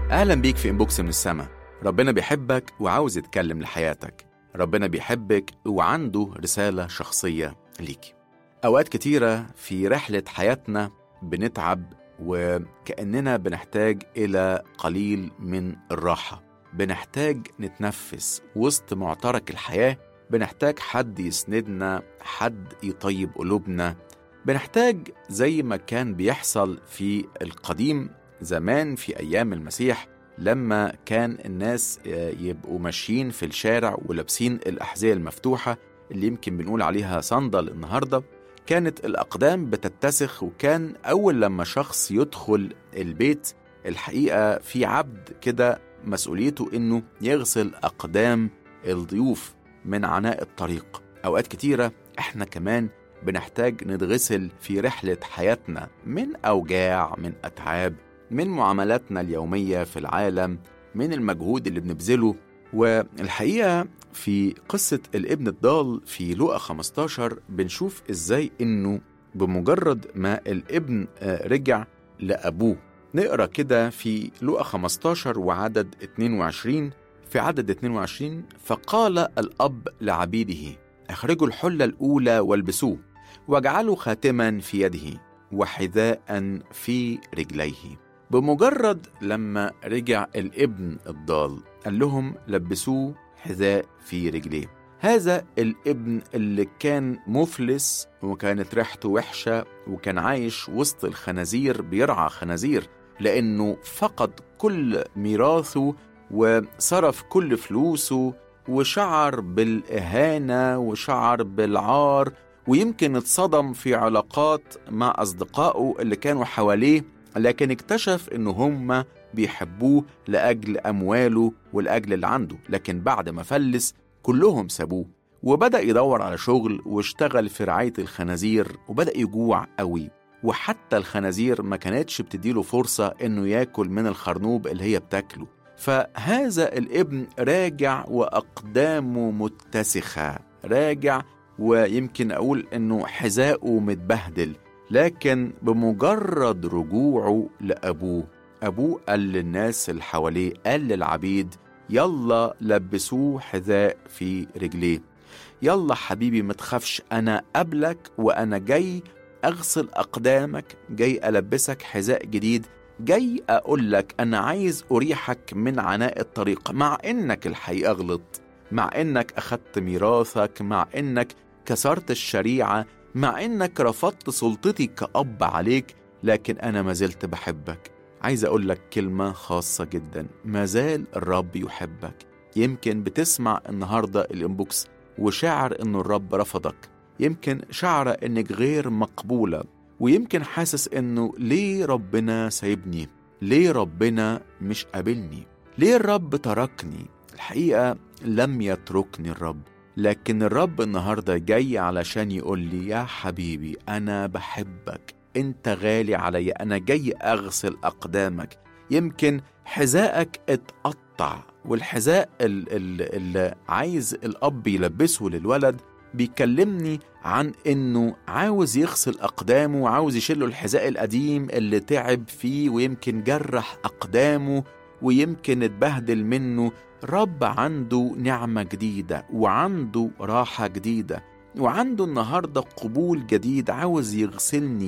أهلا بيك في إنبوكس من السما ربنا بيحبك وعاوز يتكلم لحياتك ربنا بيحبك وعنده رسالة شخصية ليك أوقات كتيرة في رحلة حياتنا بنتعب وكأننا بنحتاج إلى قليل من الراحة بنحتاج نتنفس وسط معترك الحياة بنحتاج حد يسندنا حد يطيب قلوبنا بنحتاج زي ما كان بيحصل في القديم زمان في أيام المسيح لما كان الناس يبقوا ماشيين في الشارع ولابسين الأحذية المفتوحة اللي يمكن بنقول عليها صندل النهاردة كانت الأقدام بتتسخ وكان أول لما شخص يدخل البيت الحقيقة في عبد كده مسؤوليته إنه يغسل أقدام الضيوف من عناء الطريق أوقات كتيرة إحنا كمان بنحتاج نتغسل في رحلة حياتنا من أوجاع من أتعاب من معاملاتنا اليومية في العالم من المجهود اللي بنبذله والحقيقة في قصة الابن الضال في لوقا 15 بنشوف ازاي انه بمجرد ما الابن رجع لأبوه نقرا كده في لوقا 15 وعدد 22 في عدد 22 فقال الأب لعبيده اخرجوا الحلة الأولى والبسوه واجعلوا خاتما في يده وحذاء في رجليه بمجرد لما رجع الابن الضال قال لهم لبسوه حذاء في رجليه هذا الابن اللي كان مفلس وكانت ريحته وحشة وكان عايش وسط الخنازير بيرعى خنازير لأنه فقد كل ميراثه وصرف كل فلوسه وشعر بالإهانة وشعر بالعار ويمكن اتصدم في علاقات مع أصدقائه اللي كانوا حواليه لكن اكتشف إن هم بيحبوه لأجل أمواله والأجل اللي عنده لكن بعد ما فلس كلهم سابوه وبدأ يدور على شغل واشتغل في رعاية الخنازير وبدأ يجوع قوي وحتى الخنازير ما كانتش بتديله فرصة إنه ياكل من الخرنوب اللي هي بتاكله فهذا الابن راجع وأقدامه متسخة راجع ويمكن أقول إنه حذاءه متبهدل لكن بمجرد رجوعه لأبوه أبوه قال للناس اللي حواليه قال للعبيد يلا لبسوه حذاء في رجليه يلا حبيبي ما تخافش أنا قبلك وأنا جاي أغسل أقدامك جاي ألبسك حذاء جديد جاي أقول لك أنا عايز أريحك من عناء الطريق مع إنك الحقيقة غلط مع إنك أخدت ميراثك مع إنك كسرت الشريعة مع إنك رفضت سلطتي كأب عليك لكن أنا ما زلت بحبك عايز أقول لك كلمة خاصة جدا ما زال الرب يحبك يمكن بتسمع النهاردة الإنبوكس وشاعر إنه الرب رفضك يمكن شعر إنك غير مقبولة ويمكن حاسس إنه ليه ربنا سايبني ليه ربنا مش قابلني ليه الرب تركني الحقيقة لم يتركني الرب لكن الرب النهارده جاي علشان يقول لي يا حبيبي انا بحبك انت غالي عليا انا جاي اغسل اقدامك يمكن حذائك اتقطع والحذاء اللي عايز الاب يلبسه للولد بيكلمني عن انه عاوز يغسل اقدامه وعاوز يشيله الحذاء القديم اللي تعب فيه ويمكن جرح اقدامه ويمكن اتبهدل منه رب عنده نعمة جديدة وعنده راحة جديدة وعنده النهاردة قبول جديد عاوز يغسلني